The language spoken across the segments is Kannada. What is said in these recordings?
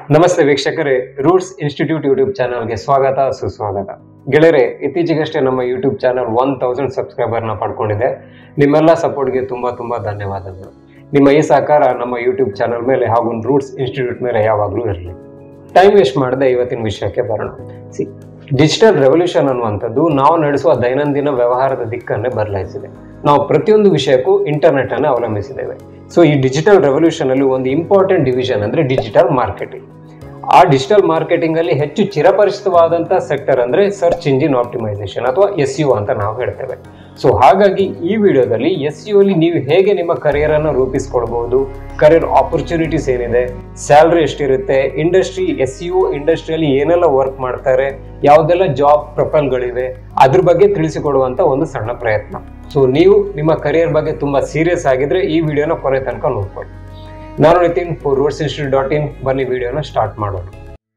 ನಮಸ್ತೆ ವೀಕ್ಷಕರೇ ರೂಟ್ಸ್ ಇನ್ಸ್ಟಿಟ್ಯೂಟ್ ಯೂಟ್ಯೂಬ್ ಚಾನಲ್ಗೆ ಸ್ವಾಗತ ಸುಸ್ವಾಗತ ಗೆಳೆಯರೆ ಇತ್ತೀಚೆಗಷ್ಟೇ ನಮ್ಮ ಯೂಟ್ಯೂಬ್ ಚಾನಲ್ ಒನ್ ತೌಸಂಡ್ ಸಬ್ಸ್ಕ್ರೈಬರ್ನ ಪಡ್ಕೊಂಡಿದೆ ನಿಮ್ಮೆಲ್ಲ ಸಪೋರ್ಟ್ಗೆ ತುಂಬ ತುಂಬ ಧನ್ಯವಾದಗಳು ನಿಮ್ಮ ಈ ಸಹಕಾರ ನಮ್ಮ ಯೂಟ್ಯೂಬ್ ಚಾನಲ್ ಮೇಲೆ ಹಾಗೂ ರೂಟ್ಸ್ ಇನ್ಸ್ಟಿಟ್ಯೂಟ್ ಮೇಲೆ ಯಾವಾಗಲೂ ಇರಲಿ ಟೈಮ್ ವೇಸ್ಟ್ ಮಾಡದೆ ಇವತ್ತಿನ ವಿಷಯಕ್ಕೆ ಬರೋಣ ಸಿ ಡಿಜಿಟಲ್ ರೆವಲ್ಯೂಷನ್ ಅನ್ನುವಂಥದ್ದು ನಾವು ನಡೆಸುವ ದೈನಂದಿನ ವ್ಯವಹಾರದ ದಿಕ್ಕನ್ನೇ ಬದಲಾಯಿಸಿದೆ ನಾವು ಪ್ರತಿಯೊಂದು ವಿಷಯಕ್ಕೂ ಇಂಟರ್ನೆಟ್ ಅನ್ನು ಅವಲಂಬಿಸಿದ್ದೇವೆ ಸೊ ಈ ಡಿಜಿಟಲ್ ರೆವಲ್ಯೂಷನ್ ಅಲ್ಲಿ ಒಂದು ಇಂಪಾರ್ಟೆಂಟ್ ಡಿವಿಷನ್ ಅಂದ್ರೆ ಡಿಜಿಟಲ್ ಮಾರ್ಕೆಟಿಂಗ್ ಆ ಡಿಜಿಟಲ್ ಮಾರ್ಕೆಟಿಂಗ್ ಅಲ್ಲಿ ಹೆಚ್ಚು ಚಿರಪರಿಚಿತವಾದಂಥ ಸೆಕ್ಟರ್ ಅಂದ್ರೆ ಸರ್ಚ್ ಇಂಜಿನ್ ಆಪ್ಟಿಮೈಸೇಷನ್ ಅಥವಾ ಎಸ್ ಯು ಅಂತ ನಾವು ಹೇಳ್ತೇವೆ ಸೊ ಹಾಗಾಗಿ ಈ ವಿಡಿಯೋದಲ್ಲಿ ಎಸ್ ಯು ಅಲ್ಲಿ ನೀವು ಹೇಗೆ ನಿಮ್ಮ ಕರಿಯರ್ ಅನ್ನು ರೂಪಿಸ್ಕೊಳ್ಬಹುದು ಕರಿಯರ್ ಆಪರ್ಚುನಿಟೀಸ್ ಏನಿದೆ ಸ್ಯಾಲ್ರಿ ಎಷ್ಟಿರುತ್ತೆ ಇಂಡಸ್ಟ್ರಿ ಎಸ್ ಯು ಇಂಡಸ್ಟ್ರಿಯಲ್ಲಿ ಏನೆಲ್ಲ ವರ್ಕ್ ಮಾಡ್ತಾರೆ ಯಾವುದೆಲ್ಲ ಜಾಬ್ ಪ್ರೊಫೈಲ್ಗಳಿವೆ ಅದ್ರ ಬಗ್ಗೆ ತಿಳಿಸಿಕೊಡುವಂತ ಒಂದು ಸಣ್ಣ ಪ್ರಯತ್ನ ಸೊ ನೀವು ನಿಮ್ಮ ಕರಿಯರ್ ಬಗ್ಗೆ ತುಂಬಾ ಸೀರಿಯಸ್ ಆಗಿದ್ರೆ ಈ ವಿಡಿಯೋನ ಕೊನೆ ತನಕ ನೋಡ್ಕೊಳ್ಳಿ ನಾನು Nitin four roads institute dot in ಬನ್ನಿ ವಿಡಿಯೋನ ಸ್ಟಾರ್ಟ್ ಮಾಡೋಣ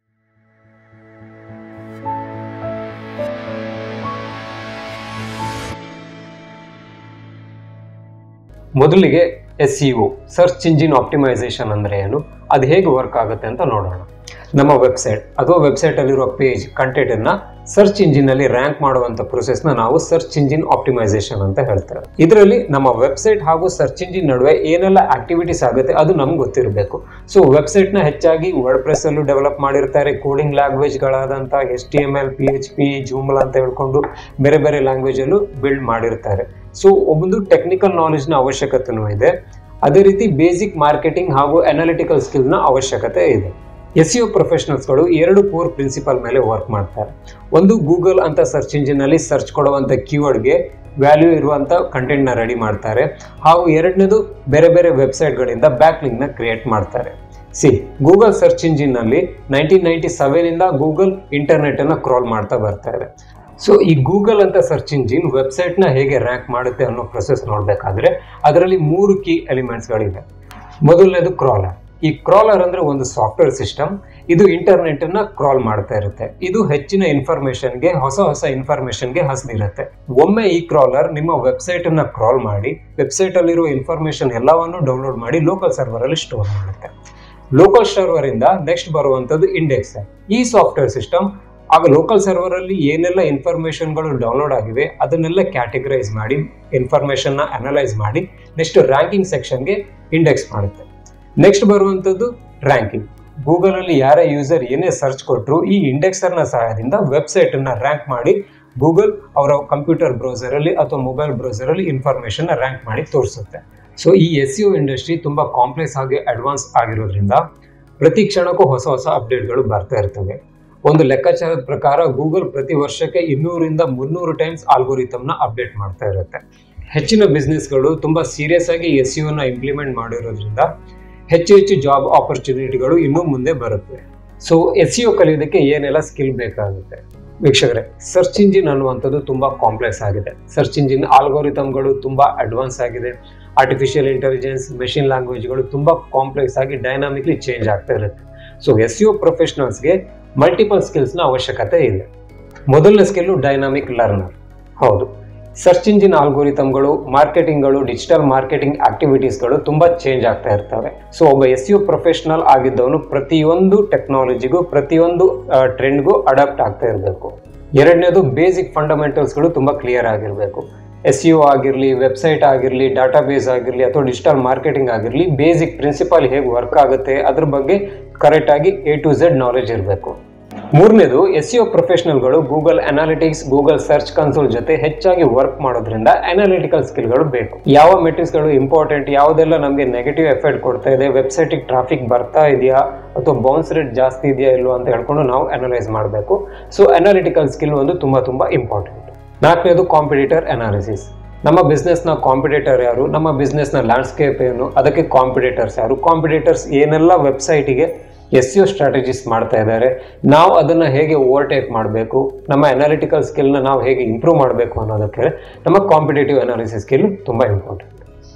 ಮೊದಲಿಗೆ S E search engine optimization ಅಂದ್ರೆ ಏನು ಅದು ಹೇಗೆ ವರ್ಕ್ ಆಗುತ್ತೆ ಅಂತ ನೋಡೋಣ ನಮ್ಮ ವೆಬ್ಸೈಟ್ ಅಥವಾ ವೆಬ್ಸೈಟ್ ಅಲ್ಲಿರುವ ಪೇಜ್ ಕಂಟೆಂಟ್ ಅನ್ನ ಸರ್ಚ್ ಇಂಜಿನ್ ಅಲ್ಲಿ ರ್ಯಾಂಕ್ ಮಾಡುವಂತ ಪ್ರೊಸೆಸ್ ನ ನಾವು ಸರ್ಚ್ ಇಂಜಿನ್ ಆಪ್ಟಿಮೈಸೇಷನ್ ಅಂತ ಹೇಳ್ತೇವೆ ಇದರಲ್ಲಿ ನಮ್ಮ ವೆಬ್ಸೈಟ್ ಹಾಗೂ ಸರ್ಚ್ ಇಂಜಿನ್ ನಡುವೆ ಏನೆಲ್ಲ ಆಕ್ಟಿವಿಟೀಸ್ ಆಗುತ್ತೆ ಅದು ನಮ್ಗೆ ಗೊತ್ತಿರಬೇಕು ಸೊ ವೆಬ್ಸೈಟ್ ನ ಹೆಚ್ಚಾಗಿ ವರ್ಡ್ ಪ್ರೆಸ್ ಅಲ್ಲೂ ಡೆವಲಪ್ ಮಾಡಿರ್ತಾರೆ ಕೋಡಿಂಗ್ ಲ್ಯಾಂಗ್ವೇಜ್ ಗಳಾದಂತ S T M L P H P Joomla ಅಂತ ಹೇಳ್ಕೊಂಡು ಬೇರೆ ಬೇರೆ ಲ್ಯಾಂಗ್ವೇಜ್ ಅಲ್ಲೂ ಬಿಲ್ಡ್ ಮಾಡಿರ್ತಾರೆ ಸೊ ಒಂದು ಟೆಕ್ನಿಕಲ್ ನಾಲೆಜ್ ನ ಅವಶ್ಯಕತೆನೂ ಇದೆ ಅದೇ ರೀತಿ ಬೇಸಿಕ್ ಮಾರ್ಕೆಟಿಂಗ್ ಹಾಗೂ ಅನಾಲಿಟಿಕಲ್ ಸ್ಕಿಲ್ ನ ಅವಶ್ಯಕತೆ ಇದೆ ಎಸ್ ಯು ಪ್ರೊಫೆಷನಲ್ಸ್ಗಳು ಎರಡು ಕೋರ್ ಪ್ರಿನ್ಸಿಪಲ್ ಮೇಲೆ ವರ್ಕ್ ಮಾಡ್ತಾರೆ ಒಂದು ಗೂಗಲ್ ಅಂತ ಸರ್ಚ್ ಇಂಜಿನ್ ಅಲ್ಲಿ ಸರ್ಚ್ ಕೊಡುವಂತ ಕೀವರ್ಡ್ಗೆ ವ್ಯಾಲ್ಯೂ ಇರುವಂತ ಕಂಟೆಂಟ್ ನ ರೆಡಿ ಮಾಡ್ತಾರೆ ಹಾಗೂ ಎರಡನೇದು ಬೇರೆ ಬೇರೆ ವೆಬ್ಸೈಟ್ಗಳಿಂದ ಬ್ಯಾಕ್ ಲಿಂಕ್ ನ ಕ್ರಿಯೇಟ್ ಮಾಡ್ತಾರೆ ಸಿ ಗೂಗಲ್ ಸರ್ಚ್ ಇಂಜಿನ್ ನಲ್ಲಿ ನೈನ್ಟೀನ್ ನೈನ್ಟಿ ಸೆವೆನ್ ಇಂದ ಗೂಗಲ್ ಇಂಟರ್ನೆಟ್ ಅನ್ನ ಕ್ರಾಲ್ ಮಾಡ್ತಾ ಬರ್ತಾ ಇದೆ ಸೊ ಈ ಗೂಗಲ್ ಅಂತ ಸರ್ಚ್ ಇಂಜಿನ್ ವೆಬ್ಸೈಟ್ ನ ಹೇಗೆ ರ್ಯಾಂಕ್ ಮಾಡುತ್ತೆ ಅನ್ನೋ ಪ್ರೊಸೆಸ್ ನೋಡಬೇಕಾದ್ರೆ ಅದರಲ್ಲಿ ಮೂರು ಕೀ ಎಲಿಮೆಂಟ್ಸ್ಗಳಿವೆ ಮೊದಲನೇದು ಕ್ರಾಲರ್ ಈ ಕ್ರಾಲರ್ ಅಂದ್ರೆ ಒಂದು ಸಾಫ್ಟ್ವೇರ್ ಸಿಸ್ಟಮ್ ಇದು ಇಂಟರ್ನೆಟ್ ಅನ್ನ ಕ್ರಾಲ್ ಮಾಡ್ತಾ ಇರುತ್ತೆ ಇದು ಹೆಚ್ಚಿನ ಇನ್ಫಾರ್ಮೇಶನ್ಗೆ ಹೊಸ ಹೊಸ ಇನ್ಫಾರ್ಮೇಶನ್ಗೆ ಹಸಿದಿರುತ್ತೆ ಒಮ್ಮೆ ಈ ಕ್ರಾಲರ್ ನಿಮ್ಮ ವೆಬ್ಸೈಟ್ ಅನ್ನ ಕ್ರಾಲ್ ಮಾಡಿ ವೆಬ್ಸೈಟ್ ಅಲ್ಲಿರುವ ಇನ್ಫಾರ್ಮೇಶನ್ ಎಲ್ಲವನ್ನು ಡೌನ್ಲೋಡ್ ಮಾಡಿ ಲೋಕಲ್ ಸರ್ವರ್ ಅಲ್ಲಿ ಸ್ಟೋರ್ ಮಾಡುತ್ತೆ ಲೋಕಲ್ ಸರ್ವರ್ ಇಂದ ನೆಕ್ಸ್ಟ್ ಬರುವಂತದ್ದು ಇಂಡೆಕ್ಸ್ ಈ ಸಾಫ್ಟ್ವೇರ್ ಸಿಸ್ಟಮ್ ಆಗ ಲೋಕಲ್ ಸರ್ವರ್ ಅಲ್ಲಿ ಏನೆಲ್ಲ ಇನ್ಫಾರ್ಮೇಶನ್ಗಳು ಡೌನ್ಲೋಡ್ ಆಗಿವೆ ಅದನ್ನೆಲ್ಲ ಕ್ಯಾಟಗರೈಸ್ ಮಾಡಿ ಇನ್ಫಾರ್ಮೇಶನ್ ನ ಅನಲೈಸ್ ಮಾಡಿ ನೆಕ್ಸ್ಟ್ ರ್ಯಾಂಕಿಂಗ್ ಸೆಕ್ಷನ್ಗೆ ಇಂಡೆಕ್ಸ್ ಮಾಡುತ್ತೆ ನೆಕ್ಸ್ಟ್ ಬರುವಂತದ್ದು ರ್ಯಾಂಕಿಂಗ್ ಗೂಗಲ್ ಅಲ್ಲಿ ಯಾರೇ ಯೂಸರ್ ಏನೇ ಸರ್ಚ್ ಕೊಟ್ಟರು ಈ ಇಂಡೆಕ್ಸರ್ ನ ಸಹಾಯದಿಂದ ವೆಬ್ಸೈಟ್ ಅನ್ನ ರ್ಯಾಂಕ್ ಮಾಡಿ ಗೂಗಲ್ ಅವರ ಕಂಪ್ಯೂಟರ್ ಬ್ರೌಸರ್ ಅಲ್ಲಿ ಅಥವಾ ಮೊಬೈಲ್ ಬ್ರೌಸರ್ ಅಲ್ಲಿ ಇನ್ಫಾರ್ಮೇಶನ್ ರ್ಯಾಂಕ್ ಮಾಡಿ ತೋರಿಸುತ್ತೆ ಸೊ ಈ ಎಸ್ ಯು ಇಂಡಸ್ಟ್ರಿ ತುಂಬಾ ಕಾಂಪ್ಲೆಕ್ಸ್ ಆಗಿ ಅಡ್ವಾನ್ಸ್ ಆಗಿರೋದ್ರಿಂದ ಪ್ರತಿ ಕ್ಷಣಕ್ಕೂ ಹೊಸ ಹೊಸ ಅಪ್ಡೇಟ್ಗಳು ಬರ್ತಾ ಇರ್ತವೆ ಒಂದು ಲೆಕ್ಕಾಚಾರದ ಪ್ರಕಾರ ಗೂಗಲ್ ಪ್ರತಿ ವರ್ಷಕ್ಕೆ ಇನ್ನೂರಿಂದ ಮುನ್ನೂರು ಟೈಮ್ಸ್ ಆಲ್ಗೋರಿಥಮ್ನ ಅಪ್ಡೇಟ್ ಮಾಡ್ತಾ ಇರುತ್ತೆ ಹೆಚ್ಚಿನ ಬಿಸ್ನೆಸ್ಗಳು ತುಂಬಾ ಸೀರಿಯಸ್ ಆಗಿ ಎಸ್ ನ ಇಂಪ್ಲಿಮೆಂಟ್ ಮಾಡಿರೋದ್ರಿಂದ ಹೆಚ್ಚು ಹೆಚ್ಚು ಜಾಬ್ ಆಪರ್ಚುನಿಟಿಗಳು ಇನ್ನೂ ಮುಂದೆ ಬರುತ್ತೆ ಸೊ ಎಸ್ ಯು ಕಲಿಯೋದಕ್ಕೆ ಏನೆಲ್ಲ ಸ್ಕಿಲ್ ಬೇಕಾಗುತ್ತೆ ವೀಕ್ಷಕರೇ ಸರ್ಚ್ ಇಂಜಿನ್ ಅನ್ನುವಂಥದ್ದು ತುಂಬಾ ಕಾಂಪ್ಲೆಕ್ಸ್ ಆಗಿದೆ ಸರ್ಚ್ ಇಂಜಿನ್ ಆಲ್ಗೋರಿಥಮ್ಗಳು ತುಂಬಾ ಅಡ್ವಾನ್ಸ್ ಆಗಿದೆ ಆರ್ಟಿಫಿಷಿಯಲ್ ಇಂಟೆಲಿಜೆನ್ಸ್ ಮೆಷಿನ್ ಲ್ಯಾಂಗ್ವೇಜ್ಗಳು ತುಂಬಾ ಕಾಂಪ್ಲೆಕ್ಸ್ ಆಗಿ ಡೈನಾಮಿಕ್ಲಿ ಚೇಂಜ್ ಆಗ್ತಾ ಇರುತ್ತೆ ಸೊ ಎಸ್ ಯು ಪ್ರೊಫೆಷನಲ್ಸ್ಗೆ ಮಲ್ಟಿಪಲ್ ಸ್ಕಿಲ್ಸ್ನ ಅವಶ್ಯಕತೆ ಇದೆ ಮೊದಲನೇ ಸ್ಕಿಲ್ಲು ಡೈನಾಮಿಕ್ ಲರ್ನರ್ ಹೌದು ಸರ್ಚ್ ಇಂಜಿನ್ ಆಲ್ಗೋರಿಥಮ್ಗಳು ಮಾರ್ಕೆಟಿಂಗ್ಗಳು ಡಿಜಿಟಲ್ ಮಾರ್ಕೆಟಿಂಗ್ ಆಕ್ಟಿವಿಟೀಸ್ಗಳು ತುಂಬಾ ಚೇಂಜ್ ಆಗ್ತಾ ಇರ್ತವೆ ಸೊ ಒಬ್ಬ ಎಸ್ ಯು ಪ್ರೊಫೆಷನಲ್ ಆಗಿದ್ದವನು ಪ್ರತಿಯೊಂದು ಟೆಕ್ನಾಲಜಿಗೂ ಪ್ರತಿಯೊಂದು ಟ್ರೆಂಡ್ಗೂ ಅಡಾಪ್ಟ್ ಆಗ್ತಾ ಇರಬೇಕು ಎರಡನೇದು ಬೇಸಿಕ್ ಫಂಡಮೆಂಟಲ್ಸ್ಗಳು ತುಂಬಾ ಕ್ಲಿಯರ್ ಆಗಿರಬೇಕು ಎಸ್ ಯು ಆಗಿರಲಿ ವೆಬ್ಸೈಟ್ ಆಗಿರಲಿ ಡಾಟಾ ಬೇಸ್ ಆಗಿರಲಿ ಅಥವಾ ಡಿಜಿಟಲ್ ಮಾರ್ಕೆಟಿಂಗ್ ಆಗಿರಲಿ ಬೇಸಿಕ್ ಪ್ರಿನ್ಸಿಪಲ್ ಹೇಗೆ ವರ್ಕ್ ಆಗುತ್ತೆ ಅದ್ರ ಬಗ್ಗೆ ಕರೆಕ್ಟ್ ಆಗಿ ಎ ಟು ಝೆಡ್ ನಾಲೆಜ್ ಇರಬೇಕು ಮೂರನೇದು ಎಸ್ ಯು ಪ್ರೊಫೆಷನಲ್ಗಳು Google analytics Google search console ಜೊತೆ ಹೆಚ್ಚಾಗಿ ವರ್ಕ್ ಮಾಡೋದ್ರಿಂದ ಅನಾಲಿಟಿಕಲ್ ಸ್ಕಿಲ್ಗಳು ಬೇಕು ಯಾವ ಮೆಟ್ರಿಕ್ಸ್ಗಳು ಇಂಪಾರ್ಟೆಂಟ್ ಯಾವುದೆಲ್ಲ ನಮಗೆ ನೆಗೆಟಿವ್ ಎಫೆಕ್ಟ್ ಕೊಡ್ತಾ ಇದೆ ವೆಬ್ಸೈಟಿಗೆ ಟ್ರಾಫಿಕ್ ಬರ್ತಾ ಇದೆಯಾ ಅಥವಾ ಬೌನ್ಸ್ ರೇಟ್ ಜಾಸ್ತಿ ಇದೆಯಾ ಇಲ್ವಾ ಅಂತ ಹೇಳ್ಕೊಂಡು ನಾವು ಅನಲೈಸ್ ಮಾಡಬೇಕು ಸೊ ಅನಾಲಿಟಿಕಲ್ ಸ್ಕಿಲ್ ಒಂದು ತುಂಬಾ ತುಂಬಾ ಇಂಪಾರ್ಟೆಂಟ್ ನಾಲ್ಕನೇದು ಕಾಂಪಿಟೇಟರ್ ಅನಾಲಿಸಿಸ್ ನಮ್ಮ ಬಿಸ್ನೆಸ್ನ ಕಾಂಪಿಟೇಟರ್ ಯಾರು ನಮ್ಮ ಬಿಸ್ನೆಸ್ನ ಲ್ಯಾಂಡ್ಸ್ಕೇಪ್ ಏನು ಅದಕ್ಕೆ ಕಾಂಪಿಟೇಟರ್ಸ್ ಯಾರು ಕಾಂಪಿಟೇಟರ್ಸ್ ಏನೆಲ್ಲ ವೆಬ್ಸೈಟಿಗೆ ಎಸ್ ಯು ಸ್ಟ್ರಾಟಜಿಸ್ ಮಾಡ್ತಾ ಇದ್ದಾರೆ ನಾವು ಅದನ್ನು ಹೇಗೆ ಓವರ್ಟೇಕ್ ಮಾಡಬೇಕು ನಮ್ಮ ಅನಾಲಿಟಿಕಲ್ ಸ್ಕಿಲ್ನ ನಾವು ಹೇಗೆ ಇಂಪ್ರೂವ್ ಮಾಡಬೇಕು ಅನ್ನೋದಕ್ಕೆ ನಮ್ಮ ಕಾಂಪಿಟೇಟಿವ್ ಅನಾಲಿಸಿಸ್ ಸ್ಕಿಲ್ ತುಂಬ ಇಂಪಾರ್ಟೆಂಟ್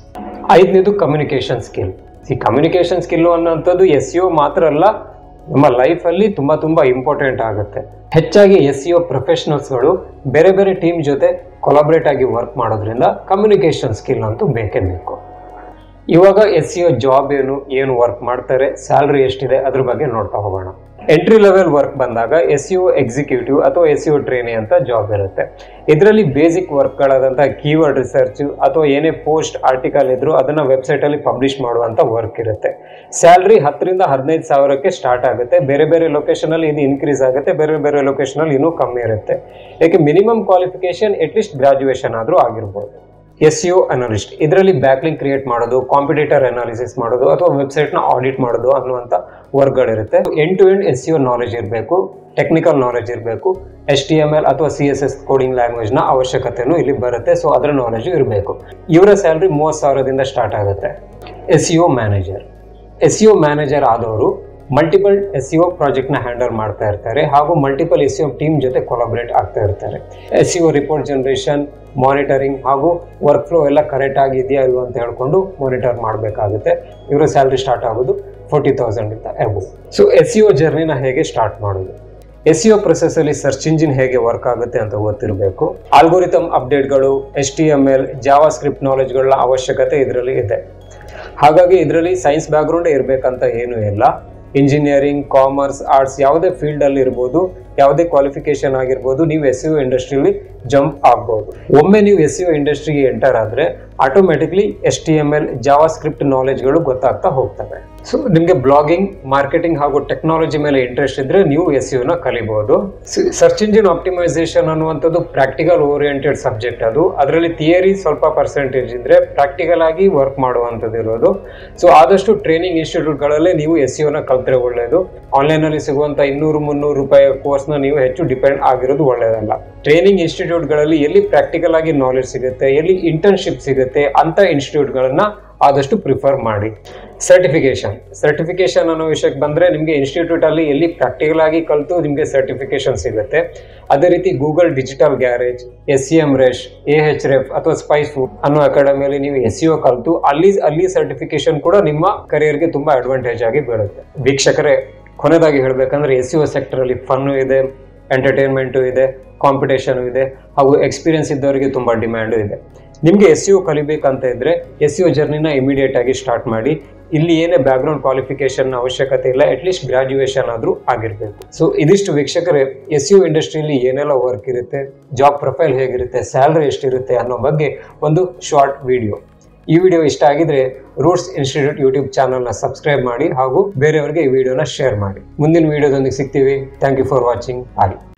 ಐದನೇದು ಕಮ್ಯುನಿಕೇಷನ್ ಸ್ಕಿಲ್ ಈ ಕಮ್ಯುನಿಕೇಷನ್ ಸ್ಕಿಲ್ಲು ಅನ್ನೋಂಥದ್ದು ಎಸ್ ಯು ಮಾತ್ರ ಅಲ್ಲ ನಮ್ಮ ಲೈಫಲ್ಲಿ ತುಂಬ ತುಂಬ ಇಂಪಾರ್ಟೆಂಟ್ ಆಗುತ್ತೆ ಹೆಚ್ಚಾಗಿ ಎಸ್ ಸಿ ಪ್ರೊಫೆಷನಲ್ಸ್ಗಳು ಬೇರೆ ಬೇರೆ ಟೀಮ್ ಜೊತೆ ಕೊಲಾಬ್ರೇಟ್ ಆಗಿ ವರ್ಕ್ ಮಾಡೋದ್ರಿಂದ ಕಮ್ಯುನಿಕೇಷನ್ ಸ್ಕಿಲ್ ಅಂತೂ ಬೇಕೇ ಬೇಕು ಇವಾಗ ಎಸ್ ಸಿ ಜಾಬ್ ಏನು ಏನು ವರ್ಕ್ ಮಾಡ್ತಾರೆ ಸ್ಯಾಲ್ರಿ ಎಷ್ಟಿದೆ ಅದ್ರ ಬಗ್ಗೆ ನೋಡ್ತಾ ಹೋಗೋಣ ಎಂಟ್ರಿ ಲೆವೆಲ್ ವರ್ಕ್ ಬಂದಾಗ ಎಸ್ ಯು ಎಕ್ಸಿಕ್ಯೂಟಿವ್ ಅಥವಾ ಎಸ್ ಯು ಟ್ರೈನಿ ಅಂತ ಜಾಬ್ ಇರುತ್ತೆ ಇದರಲ್ಲಿ ಬೇಸಿಕ್ ವರ್ಕ್ಗಳಾದಂಥ ಕೀವರ್ಡ್ ರಿಸರ್ಚ್ ಅಥವಾ ಏನೇ ಪೋಸ್ಟ್ ಆರ್ಟಿಕಲ್ ಇದ್ರು ಅದನ್ನ ವೆಬ್ಸೈಟ್ ಅಲ್ಲಿ ಪಬ್ಲಿಷ್ ಮಾಡುವಂತ ವರ್ಕ್ ಇರುತ್ತೆ ಸ್ಯಾಲ್ರಿ ಹತ್ತರಿಂದ ಹದಿನೈದು ಸಾವಿರಕ್ಕೆ ಸ್ಟಾರ್ಟ್ ಆಗುತ್ತೆ ಬೇರೆ ಬೇರೆ ಲೊಕೇಶನ್ ಅಲ್ಲಿ ಇದು ಇನ್ಕ್ರೀಸ್ ಆಗುತ್ತೆ ಬೇರೆ ಬೇರೆ ಲೊಕೇಶನ್ ಅಲ್ಲಿ ಇನ್ನೂ ಕಮ್ಮಿ ಇರುತ್ತೆ ಯಾಕೆ ಮಿನಿಮಮ್ ಕ್ವಾಲಿಫಿಕೇಶನ್ ಅಟ್ಲೀಸ್ಟ್ ಗ್ರಾಜುಯೇಷನ್ ಆದ್ರೂ ಆಗಿರ್ಬೋದು ಎಸ್ ಯು ಅನಾಲಿಸ್ಟ್ ಇದರಲ್ಲಿ ಬ್ಯಾಕ್ಲಿಂಗ್ ಕ್ರಿಯೇಟ್ ಮಾಡೋದು ಕಾಂಪಿಟೇಟರ್ ಅನಾಲಿಸಿಸ್ ಮಾಡೋದು ಅಥವಾ ವೆಬ್ಸೈಟ್ನ ಆಡಿಟ್ ಮಾಡೋದು ಅನ್ನುವಂಥ ವರ್ಕ್ಗಳಿರುತ್ತೆ end to end S U knowledge ಇರಬೇಕು ಟೆಕ್ನಿಕಲ್ ನಾಲೆಜ್ ಇರಬೇಕು ಎಸ್ ಟಿ ಎಮ್ ಎಲ್ ಅಥವಾ ಸಿ ಎಸ್ ಎಸ್ ಕೋಡಿಂಗ್ ಲ್ಯಾಂಗ್ವೇಜ್ನ ಅವಶ್ಯಕತೆನೂ ಇಲ್ಲಿ ಬರುತ್ತೆ ಸೊ ಅದರ ನಾಲೆಜ್ ಇರಬೇಕು ಇವರ ಸ್ಯಾಲ್ರಿ ಮೂವತ್ತು ಸಾವಿರದಿಂದ ಸ್ಟಾರ್ಟ್ ಆಗುತ್ತೆ S U manager S U manager ಆದವರು ಮಲ್ಟಿಪಲ್ ಎಸ್ ಸಿ ಒ ಪ್ರಾಜೆಕ್ಟ್ನ ಹ್ಯಾಂಡಲ್ ಮಾಡ್ತಾ ಇರ್ತಾರೆ ಹಾಗೂ multiple S C O team ಜೊತೆ ಕೊಲಾಬ್ರೇಟ್ ಆಗ್ತಾ ಇರ್ತಾರೆ S C O report generation monitoring ಹಾಗೂ ವರ್ಕ್ ಫ್ಲೋ ಎಲ್ಲ ಕರೆಕ್ಟ್ ಆಗಿದೆಯಾ ಇಲ್ವಾ ಅಂತ ಹೇಳ್ಕೊಂಡು ಮಾನಿಟರ್ ಮಾಡಬೇಕಾಗುತ್ತೆ ಇವರ ಸ್ಯಾಲ್ರಿ ಸ್ಟಾರ್ಟ್ ಆಗೋದು ಫೋರ್ಟಿ ತೌಸಂಡ್ ಇಂದ above so S C O ಜರ್ನಿನ ಹೇಗೆ ಸ್ಟಾರ್ಟ್ ಮಾಡೋದು ಎಸ್ ಸಿ ಒ ಪ್ರೊಸೆಸ್ ಅಲ್ಲಿ ಸರ್ಚ್ ಇಂಜಿನ್ ಹೇಗೆ ವರ್ಕ್ ಆಗುತ್ತೆ ಅಂತ ಗೊತ್ತಿರಬೇಕು ಆಲ್ಗೋರಿಥಮ್ ಅಪ್ಡೇಟ್ಗಳು S T M L JavaScript ನಾಲೆಜ್ಗಳ ಅವಶ್ಯಕತೆ ಇದರಲ್ಲಿ ಇದೆ ಹಾಗಾಗಿ ಇದರಲ್ಲಿ ಸೈನ್ಸ್ ಬ್ಯಾಕ್ಗ್ರೌಂಡ್ ಇರಬೇಕಂತ ಏನೂ ಇಲ್ಲ ಇಂಜಿನಿಯರಿಂಗ್ ಕಾಮರ್ಸ್ ಆರ್ಟ್ಸ್ ಯಾವುದೇ ಫೀಲ್ಡ್ ಅಲ್ಲಿ ಇರ್ಬೋದು ಯಾವುದೇ ಕ್ವಾಲಿಫಿಕೇಶನ್ ಆಗಿರ್ಬೋದು ನೀವು ಎಸ್ ಯು ಇಂಡಸ್ಟ್ರಿಯಲ್ಲಿ ಜಂಪ್ ಆಗ್ಬೋದು ಒಮ್ಮೆ ನೀವು ಎಸ್ ಯು ಇಂಡಸ್ಟ್ರಿಗೆ ಎಂಟರ್ ಆದರೆ automatically S T M L JavaScript ನಾಲೆಜ್ಗಳು ಗೊತ್ತಾಗ್ತಾ ಹೋಗ್ತವೆ ಸೊ ನಿಮಗೆ ಬ್ಲಾಗಿಂಗ್ ಮಾರ್ಕೆಟಿಂಗ್ ಹಾಗೂ ಟೆಕ್ನಾಲಜಿ ಮೇಲೆ ಇಂಟ್ರೆಸ್ಟ್ ಇದ್ರೆ ನೀವು ಎಸ್ ಯುನ ಕಲಿಬಹುದು ಸರ್ಚ್ ಇಂಜಿನ್ ಆಪ್ಟಿಮೈಸೇಷನ್ ಅನ್ನುವಂಥದ್ದು ಪ್ರಾಕ್ಟಿಕಲ್ ಓರಿಯೆಂಟೆಡ್ ಸಬ್ಜೆಕ್ಟ್ ಅದು ಅದರಲ್ಲಿ ಥಿಯರಿ ಸ್ವಲ್ಪ ಪರ್ಸೆಂಟೇಜ್ ಇದ್ರೆ ಪ್ರಾಕ್ಟಿಕಲ್ ಆಗಿ ವರ್ಕ್ ಮಾಡುವಂಥದ್ದು ಇರೋದು ಸೊ ಆದಷ್ಟು ಟ್ರೈನಿಂಗ್ ಇನ್ಸ್ಟಿಟ್ಯೂಟ್ಗಳಲ್ಲೇ ನೀವು ಎಸ್ ಯುನ ಕಲ್ತ್ರೆ ಒಳ್ಳೆಯದು ಆನ್ಲೈನಲ್ಲಿ ಸಿಗುವಂಥ ಇನ್ನೂರು ಮುನ್ನೂರು ರೂಪಾಯಿ ಕೋರ್ಸ್ನ ನೀವು ಹೆಚ್ಚು ಡಿಪೆಂಡ್ ಆಗಿರೋದು ಒಳ್ಳೆಯದಲ್ಲ ಟ್ರೈನಿಂಗ್ ಇನ್ಸ್ಟಿಟ್ಯೂಟ್ಗಳಲ್ಲಿ ಎಲ್ಲಿ ಪ್ರಾಕ್ಟಿಕಲ್ ಆಗಿ ನಾಲೆಜ್ ಸಿಗುತ್ತೆ ಎಲ್ಲಿ ಇಂಟರ್ನ್ಶಿಪ್ ಸಿಗುತ್ತೆ ಅಂತ ಇನ್ಸ್ಟಿಟ್ಯೂಟ್ಗಳನ್ನ ಆದಷ್ಟು ಪ್ರಿಫರ್ ಮಾಡಿ ಸರ್ಟಿಫಿಕೇಶನ್ ಸರ್ಟಿಫಿಕೇಶನ್ ಅನ್ನೋ ವಿಷಯಕ್ಕೆ ಬಂದರೆ ನಿಮಗೆ ಇನ್ಸ್ಟಿಟ್ಯೂಟ್ ಅಲ್ಲಿ ಎಲ್ಲಿ ಪ್ರಾಕ್ಟಿಕಲ್ ಆಗಿ ಕಲಿತು ನಿಮಗೆ ಸರ್ಟಿಫಿಕೇಶನ್ ಸಿಗುತ್ತೆ ಅದೇ ರೀತಿ Google digital garage SEMrush ಎ ಎಚ್ ರೆಫ್ ಅಥವಾ ಸ್ಪೈಸ್ ಫುಡ್ ಅನ್ನೋ ಅಕಾಡೆಮಿಯಲ್ಲಿ ನೀವು ಎಸ್ ಸಿ ಒ ಕಲಿತು ಅಲ್ಲಿ ಅಲ್ಲಿ ಸರ್ಟಿಫಿಕೇಶನ್ ಕೂಡ ನಿಮ್ಮ ಕರಿಯರ್ಗೆ ತುಂಬಾ ಅಡ್ವಾಂಟೇಜ್ ಆಗಿ ಬೀಳುತ್ತೆ ವೀಕ್ಷಕರೇ ಕೊನೆಯದಾಗಿ ಹೇಳಬೇಕಂದ್ರೆ ಎಸ್ ಸಿ ಒ ಸೆಕ್ಟರಲ್ಲಿ ಫನ್ನು ಇದೆ ಎಂಟರ್ಟೈನ್ಮೆಂಟು ಇದೆ ಕಾಂಪಿಟೇಷನು ಇದೆ ಹಾಗೂ ಎಕ್ಸ್ಪೀರಿಯನ್ಸ್ ಇದ್ದವರಿಗೆ ತುಂಬ ಡಿಮ್ಯಾಂಡು ಇದೆ ನಿಮಗೆ ಎಸ್ ಯು ಕಲಿಬೇಕಂತ ಇದ್ರೆ ಎಸ್ ಯು ಜರ್ನಿನ ಇಮಿಡಿಯೇಟ್ ಆಗಿ ಸ್ಟಾರ್ಟ್ ಮಾಡಿ ಇಲ್ಲಿ ಏನೇ ಬ್ಯಾಕ್ಗ್ರೌಂಡ್ ಕ್ವಾಲಿಫಿಕೇಶನ್ ಅವಶ್ಯಕತೆ ಇಲ್ಲ ಅಟ್ಲೀಸ್ಟ್ ಗ್ರಾಜುಯೇಷನ್ ಆದರೂ ಆಗಿರಬೇಕು ಸೊ ಇದಿಷ್ಟು ವೀಕ್ಷಕರೇ ಎಸ್ ಯು ಇಂಡಸ್ಟ್ರಿಯಲ್ಲಿ ಏನೆಲ್ಲ ವರ್ಕ್ ಇರುತ್ತೆ ಜಾಬ್ ಪ್ರೊಫೈಲ್ ಹೇಗಿರುತ್ತೆ ಸ್ಯಾಲ್ರಿ ಎಷ್ಟಿರುತ್ತೆ ಅನ್ನೋ ಬಗ್ಗೆ ಒಂದು ಶಾರ್ಟ್ ವಿಡಿಯೋ ಈ ವಿಡಿಯೋ ಇಷ್ಟ ಆಗಿದ್ರೆ ರೂಟ್ಸ್ ಇನ್ಸ್ಟಿಟ್ಯೂಟ್ ಯೂಟ್ಯೂಬ್ ಚಾನಲ್ನ ಸಬ್ಸ್ಕ್ರೈಬ್ ಮಾಡಿ ಹಾಗೂ ಬೇರೆಯವರಿಗೆ ಈ ವಿಡಿಯೋನ ಶೇರ್ ಮಾಡಿ ಮುಂದಿನ ವಿಡಿಯೋದೊಂದಿಗೆ ಸಿಗ್ತೀವಿ thank you for watching bye